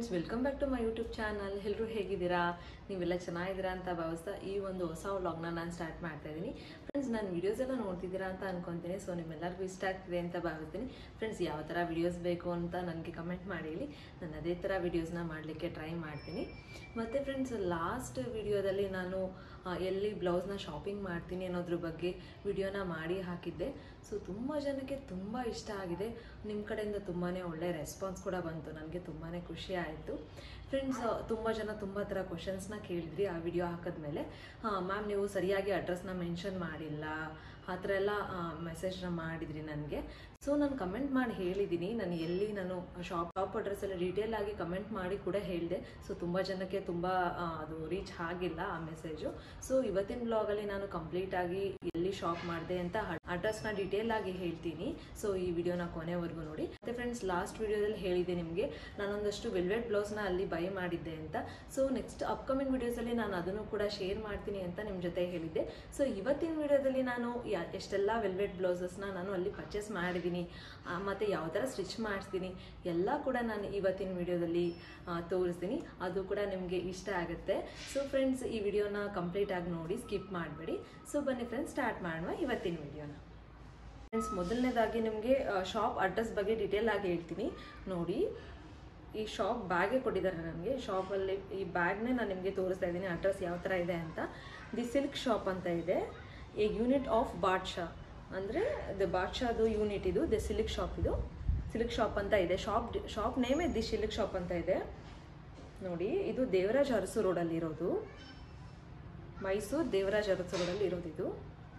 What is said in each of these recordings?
friends welcome back to my YouTube channel ಎಲ್ಲರೂ ಹೇಗಿದ್ದೀರಾ ನೀವೆಲ್ಲ ಚೆನ್ನಾಗಿದ್ದೀರಾ ಅಂತ ಭಾವಿಸ್ತಾ ಈ ಒಂದು ಹೊಸ ವ್ಲಾಗ್ನ ನಾನು ಸ್ಟಾರ್ಟ್ ಮಾಡ್ತಾ ಇದ್ದೀನಿ ಫ್ರೆಂಡ್ಸ್ ನಾನು ವೀಡಿಯೋಸ್ ಎಲ್ಲ ನೋಡ್ತಿದ್ದೀರಾ ಅಂತ ಅನ್ಕೊತೀನಿ ಸೊ ನಿಮ್ಮೆಲ್ಲರಿಗೂ ಇಷ್ಟ ಆಗ್ತಿದೆ ಅಂತ ಭಾವಿಸ್ತೀನಿ ಫ್ರೆಂಡ್ಸ್ ಯಾವ ಥರ ವೀಡಿಯೋಸ್ ಬೇಕು ಅಂತ ನನಗೆ ಕಮೆಂಟ್ ಮಾಡಿ ಹೇಳಿ ನಾನು ಅದೇ ಥರ ವೀಡಿಯೋಸ್ನ ಮಾಡಲಿಕ್ಕೆ ಟ್ರೈ ಮಾಡ್ತೀನಿ ಮತ್ತು ಫ್ರೆಂಡ್ಸ್ ಲಾಸ್ಟ್ ವಿಡಿಯೋದಲ್ಲಿ ನಾನು ಆ, ಎಲ್ಲಿ ಬ್ಲೌಸ್ನ ಶಾಪಿಂಗ್ ಮಾಡ್ತೀನಿ ಅನ್ನೋದ್ರ ಬಗ್ಗೆ ವಿಡಿಯೋನ ಮಾಡಿ ಹಾಕಿದ್ದೆ ಸೊ ತುಂಬ ಜನಕ್ಕೆ ತುಂಬ ಇಷ್ಟ ಆಗಿದೆ ನಿಮ್ಮ ಕಡೆಯಿಂದ ತುಂಬಾ ಒಳ್ಳೆ ರೆಸ್ಪಾನ್ಸ್ ಕೂಡ ಬಂತು ನನಗೆ ತುಂಬಾ ಖುಷಿ ಆಯಿತು ಫ್ರೆಂಡ್ಸ್ ತುಂಬ ಜನ ತುಂಬ ಥರ ಕ್ವಶನ್ಸ್ನ ಕೇಳಿದ್ರಿ ಆ ವಿಡಿಯೋ ಹಾಕಿದ್ಮೇಲೆ ಮ್ಯಾಮ್ ನೀವು ಸರಿಯಾಗಿ ಅಡ್ರೆಸ್ನ ಮೆನ್ಷನ್ ಮಾಡಿಲ್ಲ ಆ ಥರ ಎಲ್ಲ ಮೆಸೇಜ್ನ ಮಾಡಿದ್ರಿ ನನಗೆ ಸೊ ನಾನು ಕಮೆಂಟ್ ಮಾಡಿ ಹೇಳಿದ್ದೀನಿ ನಾನು ಎಲ್ಲಿ ನಾನು ಶಾಪ್ ಶಾಪ್ ಅಡ್ರೆಸ್ ಎಲ್ಲ ಡೀಟೇಲ್ ಆಗಿ ಕಮೆಂಟ್ ಮಾಡಿ ಕೂಡ ಹೇಳಿದೆ ಸೊ ತುಂಬ ಜನಕ್ಕೆ ತುಂಬ ಆ, ಅದು ರೀಚ್ ಆಗಿಲ್ಲ ಆ ಮೆಸೇಜು ಸೊ ಇವತ್ತಿನ ಬ್ಲಾಗಲ್ಲಿ ನಾನು ಕಂಪ್ಲೀಟ್ ಆಗಿ ಎಲ್ಲಿ ಶಾಪ್ ಮಾಡಿದೆ ಅಂತ ಅಡ್ರೆಸ್ನ ಡೀಟೇಲ್ ಆಗಿ ಹೇಳ್ತೀನಿ ಸೊ ಈ ವಿಡಿಯೋನ ಕೊನೆವರೆಗೂ ನೋಡಿ ಮತ್ತೆ ಫ್ರೆಂಡ್ಸ್ ಲಾಸ್ಟ್ ವಿಡಿಯೋದಲ್ಲಿ ಹೇಳಿದೆ ನಿಮಗೆ ನಾನೊಂದಷ್ಟು ವೆಲ್ವೆಟ್ ಬ್ಲೌಸ್ನ ಅಲ್ಲಿ ಬೈ ಮಾಡಿದ್ದೆ ಅಂತ ಸೊ ನೆಕ್ಸ್ಟ್ ಅಪ್ಕಮಿಂಗ್ ವಿಡಿಯೋಸಲ್ಲಿ ನಾನು ಅದನ್ನು ಕೂಡ ಶೇರ್ ಮಾಡ್ತೀನಿ ಅಂತ ನಿಮ್ಮ ಜೊತೆ ಹೇಳಿದ್ದೆ ಸೊ ಇವತ್ತಿನ ವಿಡಿಯೋದಲ್ಲಿ ನಾನು ಯಾ- ಎಷ್ಟೆಲ್ಲ ವೆಲ್ವೆಟ್ ಬ್ಲೌಸಸ್ನ ನಾನು ಅಲ್ಲಿ ಪರ್ಚೇಸ್ ಮಾಡಿದ್ದೀನಿ ಆ, ಮತ್ತೆ ಯಾವ ಥರ ಸ್ಟಿಚ್ ಮಾಡಿಸ್ತೀನಿ ಎಲ್ಲ ಕೂಡ ನಾನು ಇವತ್ತಿನ ವಿಡಿಯೋದಲ್ಲಿ ಆ, ತೋರಿಸ್ತೀನಿ ಅದು ಕೂಡ ನಿಮಗೆ ಇಷ್ಟ ಆಗುತ್ತೆ ಸೊ ಫ್ರೆಂಡ್ಸ್ ಈ ವಿಡಿಯೋನ ಕಂಪ್ಲೀಟ್ ಆಗಿ ನೋಡಿ ಸ್ಕಿಪ್ ಮಾಡಬೇಡಿ ಸೊ ಬನ್ನಿ ಫ್ರೆಂಡ್ಸ್ ಸ್ಟಾರ್ಟ್ ಮಾಡುವ ಇವತ್ತಿನ ವಿಡಿಯೋನ ಫ್ರೆಂಡ್ಸ್ ಮೊದಲನೇದಾಗಿ ನಿಮಗೆ ಶಾಪ್ ಅಡ್ರೆಸ್ ಬಗ್ಗೆ ಡೀಟೇಲ್ ಆಗಿ ಹೇಳ್ತೀನಿ ನೋಡಿ ಈ ಶಾಪ್ ಬ್ಯಾಗೇ ಕೊಟ್ಟಿದ್ದಾರೆ ನನಗೆ ಶಾಪಲ್ಲಿ ಈ ಬ್ಯಾಗ್ನೇ ನಾನು ನಿಮಗೆ ತೋರಿಸ್ತಾ ಇದ್ದೀನಿ ಅಡ್ರೆಸ್ ಯಾವ ಥರ ಇದೆ ಅಂತ ದಿ ಸಿಲ್ಕ್ ಶಾಪ್ ಅಂತ ಇದೆ ಎ ಯೂನಿಟ್ ಆಫ್ ಬಾದ್ಶಾ ಅಂದರೆ ದ ಬಾದ್ಶಾದು ಯೂನಿಟ್ ಇದು ದಿ ಸಿಲ್ಕ್ ಶಾಪ್ ಇದು ಸಿಲ್ಕ್ ಶಾಪ್ ಅಂತ ಇದೆ ಶಾಪ್ ಶಾಪ್ ನೇಮೇ ದಿ ಸಿಲ್ಕ್ ಶಾಪ್ ಅಂತ ಇದೆ ನೋಡಿ ಇದು ದೇವರಾಜ್ ಅರಸು ರೋಡಲ್ಲಿ ಇರೋದು ಮೈಸೂರು ದೇವರಾಜ್ ಅರಸು ರೋಡಲ್ಲಿ ಇರೋದು ಇದು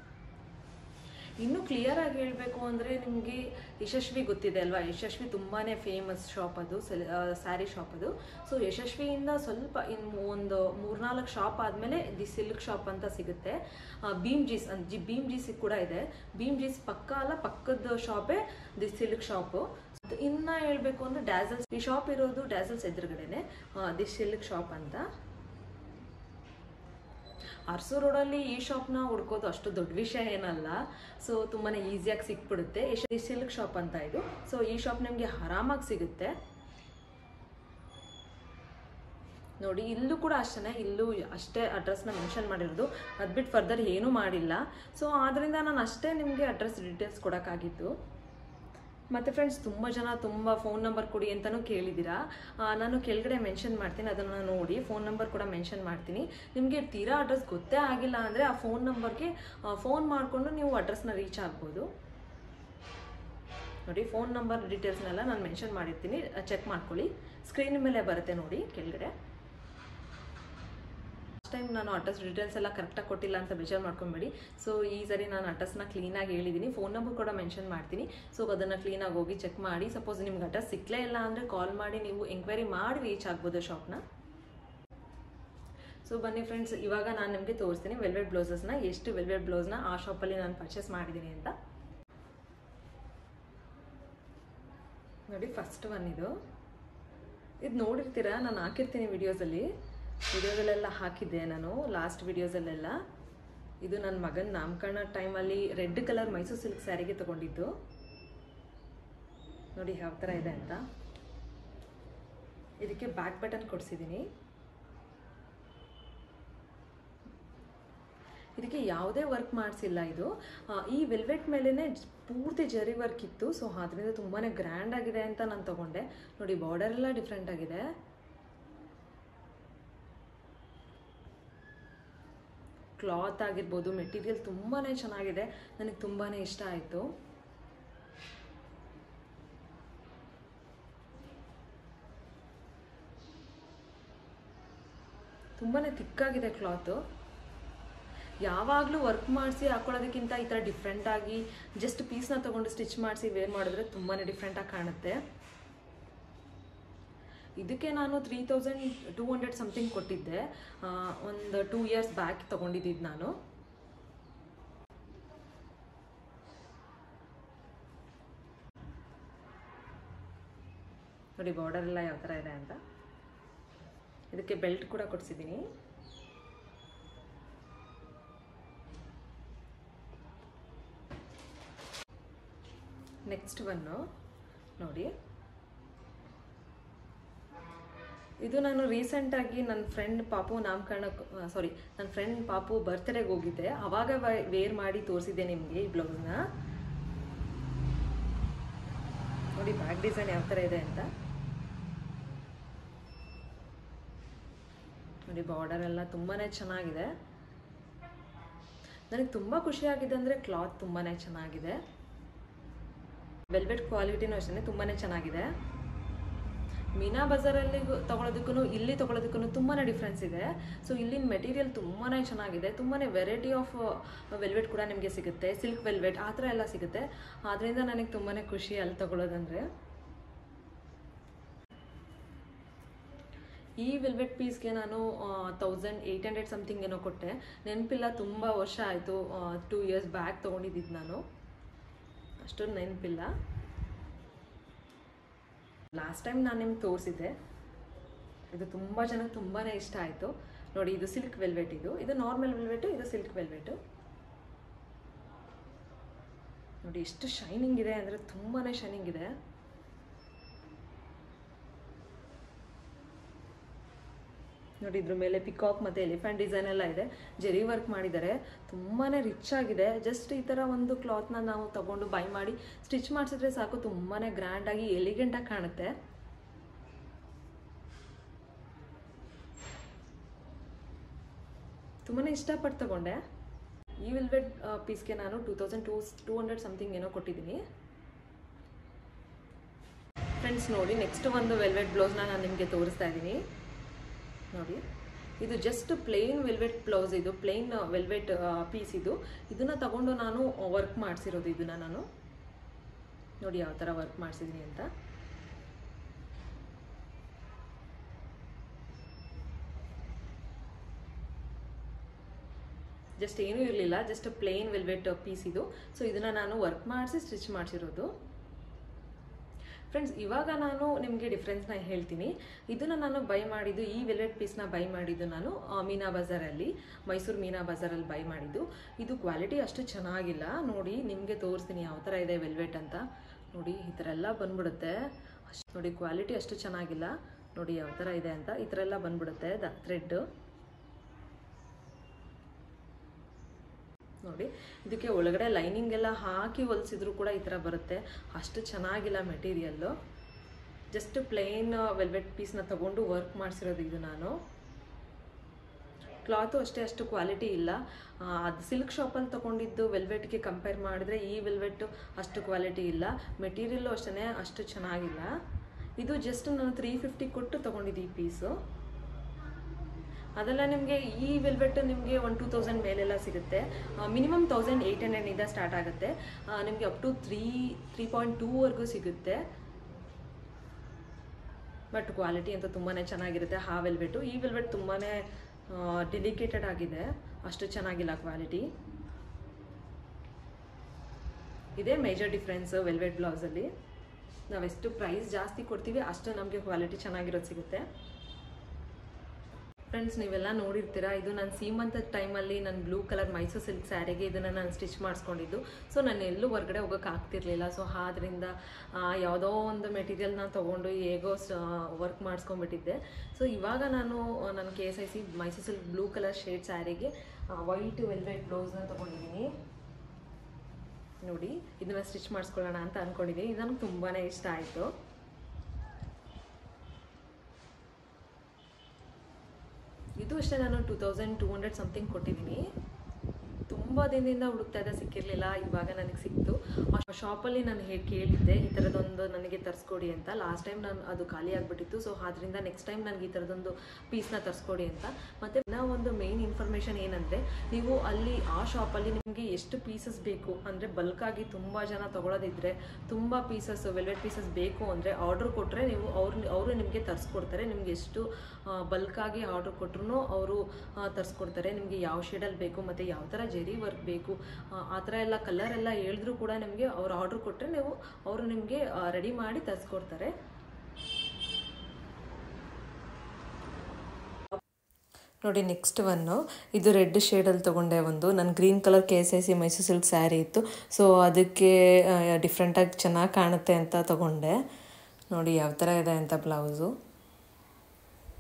ಇನ್ನು ಕ್ಲಿಯರ್ ಆಗಿ ಹೇಳಬೇಕು ಅಂದರೆ ನಿಮಗೆ ಯಶಸ್ವಿ ಗೊತ್ತಿದೆ ಅಲ್ವಾ ಯಶಸ್ವಿ ತುಂಬಾ ಫೇಮಸ್ ಶಾಪ್ ಅದು ಸ್ಯಾರಿ ಶಾಪ್ ಅದು ಸೊ ಯಶಸ್ವಿಯಿಂದ ಸ್ವಲ್ಪ ಇನ್ನು ಒಂದು ಮೂರ್ನಾಲ್ಕು ಶಾಪ್ ಆದಮೇಲೆ ದಿ ಸಿಲ್ಕ್ ಶಾಪ್ ಅಂತ ಸಿಗುತ್ತೆ ಆ, ಭೀಮ್ ಜೀಸ್ ಅಂತ ಜಿ ಭೀಮ್ ಜೀಸ್ ಕೂಡ ಇದೆ ಭೀಮ್ ಜೀಸ್ ಪಕ್ಕ ಅಲ್ಲ ಪಕ್ಕದ ಶಾಪೇ ದಿ ಸಿಲ್ಕ್ ಶಾಪು ಇನ್ನ ಹೇಳ್ಬೇಕು ಅಂದ್ರೆ ಡ್ಯಾಸಲ್ಸ್ ಈ ಶಾಪ್ ಇರೋದು ಡ್ಯಾಸಲ್ಸ್ ಎದುರುಗಡೆನೆ ಆ, ದಿ ಸಿಲ್ಕ್ ಶಾಪ್ ಅಂತ ಅರಸು ರೋಡಲ್ಲಿ ಈ ಶಾಪ್ನ ಹುಡ್ಕೋದು ಅಷ್ಟು ದೊಡ್ಡ ವಿಷಯ ಏನಲ್ಲ ಸೊ ತುಂಬಾ ಈಸಿಯಾಗಿ ಸಿಕ್ಬಿಡುತ್ತೆ ಈ ಸಿಲ್ಕ್ ಶಾಪ್ ಅಂತ ಇದು ಸೊ ಈ ಶಾಪ್ ನಿಮಗೆ ಆರಾಮಾಗಿ ಸಿಗುತ್ತೆ ನೋಡಿ ಇಲ್ಲೂ ಕೂಡ ಅಷ್ಟೇ ಇಲ್ಲೂ ಅಷ್ಟೇ ಅಡ್ರೆಸ್ನ ಮೆನ್ಷನ್ ಮಾಡಿರೋದು ಅದು ಬಿಟ್ಟು ಫರ್ದರ್ ಏನೂ ಮಾಡಿಲ್ಲ ಸೊ ಆದ್ದರಿಂದ ನಾನು ಅಷ್ಟೇ ನಿಮಗೆ ಅಡ್ರೆಸ್ ಡೀಟೇಲ್ಸ್ ಕೊಡೋಕ್ಕಾಗಿತ್ತು ಮತ್ತು ಫ್ರೆಂಡ್ಸ್ ತುಂಬ ಜನ ತುಂಬ ಫೋನ್ ನಂಬರ್ ಕೊಡಿ ಅಂತಲೂ ಕೇಳಿದ್ದೀರಾ ಆ, ನಾನು ಕೆಳಗಡೆ ಮೆನ್ಷನ್ ಮಾಡ್ತೀನಿ ಅದನ್ನು ನೋಡಿ ಫೋನ್ ನಂಬರ್ ಕೂಡ ಮೆನ್ಷನ್ ಮಾಡ್ತೀನಿ ನಿಮಗೆ ತೀರಾ ಅಡ್ರೆಸ್ ಗೊತ್ತೇ ಆಗಿಲ್ಲ ಅಂದರೆ ಆ ಫೋನ್ ನಂಬರ್ಗೆ ಫೋನ್ ಮಾಡಿಕೊಂಡು ನೀವು ಅಡ್ರೆಸ್ನ ರೀಚ್ ಆಗ್ಬೋದು ನೋಡಿ ಫೋನ್ ನಂಬರ್ ಡೀಟೇಲ್ಸ್ನೆಲ್ಲ ನಾನು ಮೆನ್ಷನ್ ಮಾಡಿರ್ತೀನಿ ಚೆಕ್ ಮಾಡ್ಕೊಳ್ಳಿ ಸ್ಕ್ರೀನ್ ಮೇಲೆ ಬರುತ್ತೆ ನೋಡಿ ಕೆಳಗಡೆ ಫಸ್ಟ್ ಟೈಮ್ ನಾನು ಅಡ್ರೆಸ್ ಡೀಟೇಲ್ಸ್ ಎಲ್ಲ ಕರೆಕ್ಟಾಗಿ ಕೊಟ್ಟಿಲ್ಲ ಅಂತ ಬೇಜಾರು ಮಾಡ್ಕೊಬೇಡಿ ಸೊ ಈ ಸರಿ ನಾನು ಅಡ್ರೆಸ್ನ ಕ್ಲೀನಾಗಿ ಹೇಳಿದ್ದೀನಿ ಫೋನ್ ನಂಬರ್ ಕೂಡ ಮೆನ್ಷನ್ ಮಾಡ್ತೀನಿ ಸೊ ಅದನ್ನು ಕ್ಲೀನಾಗಿ ಹೋಗಿ ಚೆಕ್ ಮಾಡಿ ಸಪೋಸ್ ನಿಮ್ಗೆ ಅಡ್ರೆಸ್ ಸಿಕ್ಕಲೇ ಇಲ್ಲ ಅಂದರೆ ಕಾಲ್ ಮಾಡಿ ನೀವು ಎಂಕ್ವೈರಿ ಮಾಡಿ ರೀಚ್ ಆಗ್ಬೋದು ಶಾಪ್ನ ಸೊ ಬನ್ನಿ ಫ್ರೆಂಡ್ಸ್ ಇವಾಗ ನಾನು ನಿಮಗೆ ತೋರಿಸ್ತೀನಿ ವೆಲ್ವೆಟ್ ಬ್ಲೌಸಸ್ನ ಎಷ್ಟು ವೆಲ್ವೆಟ್ ಬ್ಲೌಸ್ನ ಆ ಶಾಪಲ್ಲಿ ನಾನು ಪರ್ಚೇಸ್ ಮಾಡಿದ್ದೀನಿ ಅಂತ ನೋಡಿ ಫಸ್ಟ್ ಒನ್ ಇದು ಇದು ನೋಡಿರ್ತೀರಾ ನಾನು ಹಾಕಿರ್ತೀನಿ ವಿಡಿಯೋಸಲ್ಲಿ ವಿಡಿಯೋದಲ್ಲೆಲ್ಲ ಹಾಕಿದ್ದೆ ನಾನು ಲಾಸ್ಟ್ ವಿಡಿಯೋಸಲ್ಲೆಲ್ಲ ಇದು ನನ್ನ ಮಗನ ನಾಮಕರಣ ಟೈಮಲ್ಲಿ ರೆಡ್ ಕಲರ್ ಮೈಸೂರು ಸಿಲ್ಕ್ ಸ್ಯಾರಿಗೆ ತೊಗೊಂಡಿದ್ದು ನೋಡಿ ಯಾವ ಥರ ಇದೆ ಅಂತ ಇದಕ್ಕೆ ಬ್ಯಾಕ್ ಬಟನ್ ಕೊಡಿಸಿದ್ದೀನಿ ಇದಕ್ಕೆ ಯಾವುದೇ ವರ್ಕ್ ಮಾಡಿಸಿಲ್ಲ ಇದು ಆ, ಈ ವೆಲ್ವೆಟ್ ಮೇಲೇ ಪೂರ್ತಿ ಜರಿ ವರ್ಕ್ ಇತ್ತು ಸೊ ಅದರಿಂದ ತುಂಬಾ ಗ್ರ್ಯಾಂಡ್ ಆಗಿದೆ ಅಂತ ನಾನು ತಗೊಂಡೆ ನೋಡಿ ಬಾರ್ಡರ್ ಎಲ್ಲ ಡಿಫ್ರೆಂಟ್ ಆಗಿದೆ ಕ್ಲಾತ್ ಆಗಿರ್ಬೋದು ಮೆಟೀರಿಯಲ್ ತುಂಬಾ ಚೆನ್ನಾಗಿದೆ ನನಗೆ ತುಂಬಾ ಇಷ್ಟ ಆಯಿತು ತುಂಬಾ ತಿಕ್ಕಾಗಿದೆ ಕ್ಲಾತು ಯಾವಾಗಲೂ ವರ್ಕ್ ಮಾಡಿಸಿ ಹಾಕೊಳ್ಳೋದಕ್ಕಿಂತ ಈ ಥರ ಡಿಫ್ರೆಂಟಾಗಿ ಜಸ್ಟ್ ಪೀಸ್ನ ತೊಗೊಂಡು ಸ್ಟಿಚ್ ಮಾಡಿಸಿ ವೇರ್ ಮಾಡಿದ್ರೆ ತುಂಬಾ ಡಿಫ್ರೆಂಟಾಗಿ ಕಾಣುತ್ತೆ ಇದಕ್ಕೆ ನಾನು three thousand two hundred something ಕೊಟ್ಟಿದ್ದೆ ಆ, ಒಂದು ಟೂ ಇಯರ್ಸ್ ಬ್ಯಾಕ್ ತೊಗೊಂಡಿದ್ದು ನಾನು ನೋಡಿ ಬಾರ್ಡರ್ ಎಲ್ಲ ಯಾವ ಥರ ಇದೆ ಅಂತ ಇದಕ್ಕೆ ಬೆಲ್ಟ್ ಕೂಡ ಕೊಡಿಸಿದ್ದೀನಿ ನೆಕ್ಸ್ಟ್ ಒನ್ನು ನೋಡಿ ಇದು ನಾನು ರೀಸೆಂಟಾಗಿ ನನ್ನ ಫ್ರೆಂಡ್ ಪಾಪು ನಾಮಕರಣಕ್ಕೆ ಸಾರಿ ನನ್ನ ಫ್ರೆಂಡ್ ಪಾಪು ಬರ್ತ್ಡೇಗೆ ಹೋಗಿದ್ದೆ ಅವಾಗ ವೇರ್ ಮಾಡಿ ತೋರಿಸಿದ್ದೆ ನಿಮಗೆ ಈ ಬ್ಲೌಸ್ನ ನೋಡಿ ಬ್ಯಾಕ್ ಡಿಸೈನ್ ಯಾವ ಥರ ಇದೆ ಅಂತ ನೋಡಿ ಬಾರ್ಡರ್ ಎಲ್ಲ ತುಂಬಾ ಚೆನ್ನಾಗಿದೆ ನನಗೆ ತುಂಬ ಖುಷಿಯಾಗಿದೆ ಅಂದರೆ ಕ್ಲಾತ್ ತುಂಬಾ ಚೆನ್ನಾಗಿದೆ ವೆಲ್ವೆಟ್ ಕ್ವಾಲಿಟಿನೂ ಅಷ್ಟೇ ತುಂಬಾ ಚೆನ್ನಾಗಿದೆ ಮೀನಾ ಬಜಾರಲ್ಲಿ ತೊಗೊಳೋದಕ್ಕೂ ಇಲ್ಲಿ ತೊಗೊಳೋದಕ್ಕೂ ತುಂಬಾ ಡಿಫ್ರೆನ್ಸ್ ಇದೆ ಸೊ ಇಲ್ಲಿನ ಮೆಟೀರಿಯಲ್ ತುಂಬಾ ಚೆನ್ನಾಗಿದೆ ತುಂಬಾ ವೆರೈಟಿ ಆಫ್ ವೆಲ್ವೆಟ್ ಕೂಡ ನಿಮಗೆ ಸಿಗುತ್ತೆ ಸಿಲ್ಕ್ ವೆಲ್ವೆಟ್ ಆ ಥರ ಎಲ್ಲ ಸಿಗುತ್ತೆ ಆದ್ದರಿಂದ ನನಗೆ ತುಂಬಾ ಖುಷಿ ಅಲ್ಲಿ ತೊಗೊಳೋದಂದರೆ ಈ ವೆಲ್ವೆಟ್ ಪೀಸ್ಗೆ ನಾನು ತೌಸಂಡ್ ಏಯ್ಟ್ ಹಂಡ್ರೆಡ್ ಸಮಥಿಂಗ್ ಏನೋ ಕೊಟ್ಟೆ ನೆನಪಿಲ್ಲ ತುಂಬ ವರ್ಷ ಆಯಿತು ಟೂ ಇಯರ್ಸ್ ಬ್ಯಾಕ್ ತೊಗೊಂಡಿದ್ದಿದ್ದು ನಾನು ಅಷ್ಟೊಂದು ನೆನಪಿಲ್ಲ ಲಾಸ್ಟ್ ಟೈಮ್ ನಾನು ನಿಮ್ಗೆ ತೋರಿಸಿದ್ದೆ ಇದು ತುಂಬ ಜನಕ್ಕೆ ತುಂಬಾ ಇಷ್ಟ ಆಯಿತು ನೋಡಿ ಇದು ಸಿಲ್ಕ್ ವೆಲ್ವೆಟ್ ಇದು ಇದು ನಾರ್ಮಲ್ ವೆಲ್ವೆಟು ಇದು ಸಿಲ್ಕ್ ವೆಲ್ವೆಟು ನೋಡಿ ಎಷ್ಟು ಶೈನಿಂಗ್ ಇದೆ ಅಂದರೆ ತುಂಬಾ ಶೈನಿಂಗ್ ಇದೆ ನೋಡಿ ಇದ್ರ ಮೇಲೆ ಪಿಕಾಕ್ ಮತ್ತು ಎಲಿಫೆಂಟ್ ಡಿಸೈನ್ ಎಲ್ಲ ಇದೆ ಜೆರಿ ವರ್ಕ್ ಮಾಡಿದ್ದಾರೆ ತುಂಬಾ ರಿಚ್ ಆಗಿದೆ ಜಸ್ಟ್ ಈ ಥರ ಒಂದು ಕ್ಲಾತ್ನ ನಾವು ತಗೊಂಡು ಬೈ ಮಾಡಿ ಸ್ಟಿಚ್ ಮಾಡಿಸಿದ್ರೆ ಸಾಕು ತುಂಬಾ ಗ್ರ್ಯಾಂಡಾಗಿ ಎಲಿಗೆಂಟಾಗಿ ಕಾಣುತ್ತೆ ತುಂಬಾ ಇಷ್ಟಪಟ್ಟು ತಗೊಂಡೆ ಈ ವೆಲ್ವೆಟ್ ಪೀಸ್ಗೆ ನಾನು two thousand two two hundred something ಏನೋ ಕೊಟ್ಟಿದ್ದೀನಿ ಫ್ರೆಂಡ್ಸ್ ನೋಡಿ ನೆಕ್ಸ್ಟ್ ಒಂದು ವೆಲ್ವೆಟ್ ಬ್ಲೌಸ್ನ ನಾನು ನಿಮಗೆ ತೋರಿಸ್ತಾ ಇದ್ದೀನಿ ನೋಡಿ ಇದು ಜಸ್ಟ್ ಪ್ಲೇನ್ ವೆಲ್ವೆಟ್ ಬ್ಲೌಸ್ ಇದು ಪ್ಲೇನ್ ವೆಲ್ವೆಟ್ ಪೀಸ್ ಇದು ಇದನ್ನು ತಗೊಂಡು ನಾನು ವರ್ಕ್ ಮಾಡಿಸಿರೋದು ಇದನ್ನು ನಾನು ನೋಡಿ ಯಾವ ಥರ ವರ್ಕ್ ಮಾಡಿಸಿದ್ದೀನಿ ಅಂತ ಜಸ್ಟ್ ಏನೂ ಇರಲಿಲ್ಲ ಜಸ್ಟ್ ಪ್ಲೇನ್ ವೆಲ್ವೆಟ್ ಪೀಸ್ ಇದು ಸೊ ಇದನ್ನು ನಾನು ವರ್ಕ್ ಮಾಡಿಸಿ ಸ್ಟಿಚ್ ಮಾಡಿಸಿರೋದು ಫ್ರೆಂಡ್ಸ್ ಇವಾಗ ನಾನು ನಿಮಗೆ ಡಿಫ್ರೆನ್ಸ್ನ ಹೇಳ್ತೀನಿ ಇದನ್ನು ನಾನು ಬೈ ಮಾಡಿದ್ದು ಈ ವೆಲ್ವೆಟ್ ಪೀಸ್ನ ಬೈ ಮಾಡಿದ್ದು ನಾನು ಮೀನಾ ಬಜಾರಲ್ಲಿ ಮೈಸೂರು ಮೀನಾ ಬಜಾರಲ್ಲಿ ಬೈ ಮಾಡಿದ್ದು ಇದು ಕ್ವಾಲಿಟಿ ಅಷ್ಟು ಚೆನ್ನಾಗಿಲ್ಲ ನೋಡಿ ನಿಮಗೆ ತೋರಿಸ್ತೀನಿ ಯಾವ ಥರ ಇದೆ ವೆಲ್ವೆಟ್ ಅಂತ ನೋಡಿ ಈ ಥರ ಎಲ್ಲ ಬಂದ್ಬಿಡುತ್ತೆ ಅಷ್ಟು ನೋಡಿ ಕ್ವಾಲಿಟಿ ಅಷ್ಟು ಚೆನ್ನಾಗಿಲ್ಲ ನೋಡಿ ಯಾವ ಥರ ಇದೆ ಅಂತ ಈ ಥರ ಎಲ್ಲ ಬಂದ್ಬಿಡುತ್ತೆ ದ ಥ್ರೆಡ್ ನೋಡಿ ಇದಕ್ಕೆ ಒಳಗಡೆ ಲೈನಿಂಗ್ ಎಲ್ಲ ಹಾಕಿ ಹೊಲಿಸಿದ್ರು ಕೂಡ ಈ ಥರ ಬರುತ್ತೆ ಅಷ್ಟು ಚೆನ್ನಾಗಿಲ್ಲ ಮೆಟೀರಿಯಲ್ಲು ಜಸ್ಟ್ ಪ್ಲೇನ್ ವೆಲ್ವೆಟ್ ಪೀಸ್ನ ತಗೊಂಡು ವರ್ಕ್ ಮಾಡಿಸಿರೋದು ಇದು ನಾನು ಕ್ಲಾತು ಅಷ್ಟೇ ಅಷ್ಟು ಕ್ವಾಲಿಟಿ ಇಲ್ಲ ಅದು ಸಿಲ್ಕ್ ಶಾಪಲ್ಲಿ ತೊಗೊಂಡಿದ್ದು ವೆಲ್ವೆಟ್ಗೆ ಕಂಪೇರ್ ಮಾಡಿದ್ರೆ ಈ ವೆಲ್ವೆಟ್ಟು ಅಷ್ಟು ಕ್ವಾಲಿಟಿ ಇಲ್ಲ ಮೆಟೀರಿಯಲ್ಲು ಅಷ್ಟೇ ಅಷ್ಟು ಚೆನ್ನಾಗಿಲ್ಲ ಇದು ಜಸ್ಟ್ ನಾನು ತ್ರೀ ಫಿಫ್ಟಿ ಕೊಟ್ಟು ತೊಗೊಂಡಿದ್ದು ಈ ಪೀಸು ಅದೆಲ್ಲ ನಿಮಗೆ ಈ ವೆಲ್ವೆಟ್ ನಿಮಗೆ ಒನ್ ಟೂ ತೌಸಂಡ್ ಮೇಲೆಲ್ಲ ಸಿಗುತ್ತೆ ಮಿನಿಮಮ್ ತೌಸಂಡ್ ಏಯ್ಟ್ ಹಂಡ್ರೆಡಿಂದ ಸ್ಟಾರ್ಟ್ ಆಗುತ್ತೆ ನಿಮಗೆ up to three three point ಟೂವರೆಗೂ ಸಿಗುತ್ತೆ ಬಟ್ ಕ್ವಾಲಿಟಿ ಅಂತೂ ತುಂಬಾ ಚೆನ್ನಾಗಿರುತ್ತೆ ಆ ವೆಲ್ವೆಟು ಈ ವೆಲ್ವೆಟ್ ತುಂಬಾ ಡೆಲಿಕೇಟೆಡ್ ಆಗಿದೆ ಅಷ್ಟು ಚೆನ್ನಾಗಿಲ್ಲ ಕ್ವಾಲಿಟಿ ಇದೇ ಮೇಜರ್ ಡಿಫ್ರೆನ್ಸ್ ವೆಲ್ವೆಟ್ ಬ್ಲೌಸಲ್ಲಿ ನಾವೆಷ್ಟು ಪ್ರೈಸ್ ಜಾಸ್ತಿ ಕೊಡ್ತೀವಿ ಅಷ್ಟು ನಮಗೆ ಕ್ವಾಲಿಟಿ ಚೆನ್ನಾಗಿರೋದು ಸಿಗುತ್ತೆ ಫ್ರೆಂಡ್ಸ್ ನೀವೆಲ್ಲ ನೋಡಿರ್ತೀರಾ ಇದು ನಾನು ಸೀಮಂತದ ಟೈಮಲ್ಲಿ ನನ್ನ ಬ್ಲೂ ಕಲರ್ ಮೈಸೂರು ಸಿಲ್ಕ್ ಸ್ಯಾರಿಗೆ ಇದನ್ನು ನಾನು ಸ್ಟಿಚ್ ಮಾಡಿಸ್ಕೊಂಡಿದ್ದು ಸೊ ನಾನು ಎಲ್ಲೂ ಹೊರಗಡೆ ಹೋಗೋಕೆ ಆಗ್ತಿರ್ಲಿಲ್ಲ ಸೊ ಆದ್ದರಿಂದ ಯಾವುದೋ ಒಂದು ಮೆಟೀರಿಯಲ್ನ ತೊಗೊಂಡು ಹೇಗೋ ವರ್ಕ್ ಮಾಡಿಸ್ಕೊಂಡ್ಬಿಟ್ಟಿದ್ದೆ ಸೊ ಇವಾಗ ನಾನು ನನ್ನ K S I C Mysuru silk blue colour shade ಸ್ಯಾರಿಗೆ ವೈಟ್ ವೆಲ್ವೆಟ್ ಬ್ಲೌಸ್ನ ತೊಗೊಂಡಿದ್ದೀನಿ ನೋಡಿ ಇದನ್ನು ಸ್ಟಿಚ್ ಮಾಡಿಸ್ಕೊಳ್ಳೋಣ ಅಂತ ಅಂದ್ಕೊಂಡಿದ್ದೀನಿ ಇದು ನನಗೆ ತುಂಬಾ ಇಷ್ಟ ಆಯಿತು ಇದು ಅಷ್ಟೇ ನಾನು two thousand two hundred something ಕೊಟ್ಟಿದ್ದೀನಿ ತುಂಬ ದಿನದಿಂದ ಹುಡುಕ್ತಾ ಇದ್ದ ಸಿಕ್ಕಿರಲಿಲ್ಲ ಇವಾಗ ನನಗೆ ಸಿಕ್ತು ಆ ಶಾಪಲ್ಲಿ ನಾನು ಹೇಗೆ ಕೇಳಿದ್ದೆ ಈ ಥರದೊಂದು ನನಗೆ ತರಿಸ್ಕೊಡಿ ಅಂತ ಲಾಸ್ಟ್ ಟೈಮ್ ನಾನು ಅದು ಖಾಲಿ ಆಗಿಬಿಟ್ಟಿತ್ತು ಸೊ ಆದ್ದರಿಂದ ನೆಕ್ಸ್ಟ್ ಟೈಮ್ ನನಗೆ ಈ ಥರದೊಂದು ಪೀಸ್ನ ತರಿಸ್ಕೊಡಿ ಅಂತ ಮತ್ತು ಇನ್ನೂ ಒಂದು ಮೇನ್ ಇನ್ಫಾರ್ಮೇಷನ್ ಏನಂದರೆ ನೀವು ಅಲ್ಲಿ ಆ ಶಾಪಲ್ಲಿ ನಿಮಗೆ ಎಷ್ಟು ಪೀಸಸ್ ಬೇಕು ಅಂದರೆ ಬಲ್ಕಾಗಿ ತುಂಬ ಜನ ತೊಗೊಳೋದಿದ್ರೆ ತುಂಬ ಪೀಸಸ್ ವೆಲ್ವೆಟ್ ಪೀಸಸ್ ಬೇಕು ಅಂದರೆ ಆರ್ಡ್ರ್ ಕೊಟ್ಟರೆ ನೀವು ಅವ್ರು ಅವರು ನಿಮಗೆ ತರಿಸ್ಕೊಡ್ತಾರೆ ನಿಮ್ಗೆ ಎಷ್ಟು ಬಲ್ಕಾಗಿ ಆರ್ಡ್ರ್ ಕೊಟ್ಟರು ಅವರು ತರಿಸ್ಕೊಡ್ತಾರೆ ನಿಮಗೆ ಯಾವ ಶೇಡಲ್ಲಿ ಬೇಕು ಮತ್ತು ಯಾವ ಥರ ಜೆರಿ ವರ್ಕ್ ಬೇಕು ಆ ಥರ ಎಲ್ಲ ಕಲರ್ ಎಲ್ಲ ಹೇಳಿದ್ರು ಕೂಡ ನಿಮಗೆ ಅವ್ರು ಆರ್ಡ್ರ್ ಕೊಟ್ಟರೆ ನೀವು ಅವರು ನಿಮಗೆ ರೆಡಿ ಮಾಡಿ ತರಿಸ್ಕೊಡ್ತಾರೆ ನೋಡಿ ನೆಕ್ಸ್ಟ್ ಒನ್ನು ಇದು ರೆಡ್ ಶೇಡಲ್ಲಿ ತೊಗೊಂಡೆ ಒಂದು ನನ್ನ green colour K S I C Mysuru silk sari ಇತ್ತು ಸೊ ಅದಕ್ಕೆ ಡಿಫ್ರೆಂಟಾಗಿ ಚೆನ್ನಾಗಿ ಕಾಣುತ್ತೆ ಅಂತ ತೊಗೊಂಡೆ ನೋಡಿ ಯಾವ ಥರ ಇದೆ ಅಂತ ಬ್ಲೌಸು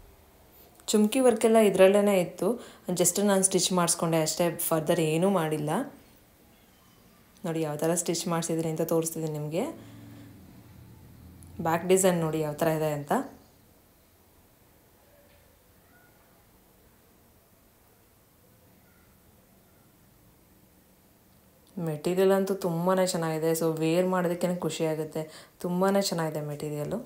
ಚುಮ್ಕಿ ವರ್ಕೆಲ್ಲ ಇದರಲ್ಲೇ ಇತ್ತು ಜಸ್ಟ್ ನಾನು ಸ್ಟಿಚ್ ಮಾಡಿಸ್ಕೊಂಡೆ ಅಷ್ಟೇ ಫರ್ದರ್ ಏನೂ ಮಾಡಿಲ್ಲ ನೋಡಿ ಯಾವ ಥರ ಸ್ಟಿಚ್ ಮಾಡಿಸಿದ್ದೀನಿ ಅಂತ ತೋರಿಸ್ತಿದ್ದೀನಿ ನಿಮಗೆ ಬ್ಯಾಕ್ ಡಿಸೈನ್ ನೋಡಿ ಯಾವ ಥರ ಇದೆ ಅಂತ ಮೆಟೀರಿಯಲ್ ಅಂತೂ ತುಂಬಾ ಚೆನ್ನಾಗಿದೆ ಸೊ ವೇರ್ ಮಾಡೋದಕ್ಕೆ ಖುಷಿ ಆಗುತ್ತೆ ತುಂಬಾ ಚೆನ್ನಾಗಿದೆ ಮೆಟೀರಿಯಲ್ಲು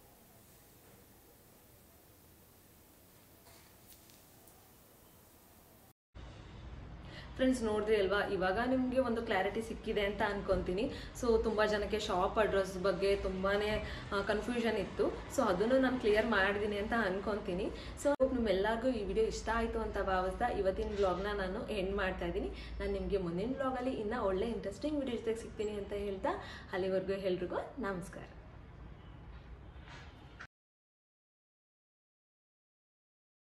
ಫ್ರೆಂಡ್ಸ್ ನೋಡಿದ್ರಿ ಅಲ್ವಾ ಇವಾಗ ನಿಮಗೆ ಒಂದು ಕ್ಲಾರಿಟಿ ಸಿಕ್ಕಿದೆ ಅಂತ ಅನ್ಕೊಂತೀನಿ ಸೊ ತುಂಬ ಜನಕ್ಕೆ ಶಾಪ್ ಅಡ್ರೆಸ್ ಬಗ್ಗೆ ತುಂಬಾ ಕನ್ಫ್ಯೂಷನ್ ಇತ್ತು ಸೊ ಅದನ್ನು ನಾನು ಕ್ಲಿಯರ್ ಮಾಡಿದ್ದೀನಿ ಅಂತ ಅನ್ಕೊಂತೀನಿ ಸೊ ನಿಮ್ಮೆಲ್ಲರಿಗೂ ಈ ವಿಡಿಯೋ ಇಷ್ಟ ಆಯಿತು ಅಂತ ಭಾವಿಸ್ತಾ ಇವತ್ತಿನ ಬ್ಲಾಗ್ನ ನಾನು ಎಂಡ್ ಮಾಡ್ತಾ ಇದ್ದೀನಿ ನಾನು ನಿಮಗೆ ಮುಂದಿನ ಬ್ಲಾಗಲ್ಲಿ ಇನ್ನೂ ಒಳ್ಳೆ ಇಂಟ್ರೆಸ್ಟಿಂಗ್ ವಿಡಿಯೋ ಜೊತೆಗೆ ಸಿಗ್ತೀನಿ ಅಂತ ಹೇಳ್ತಾ ಅಲ್ಲಿವರೆಗೂ ಎಲ್ರಿಗೂ ನಮಸ್ಕಾರ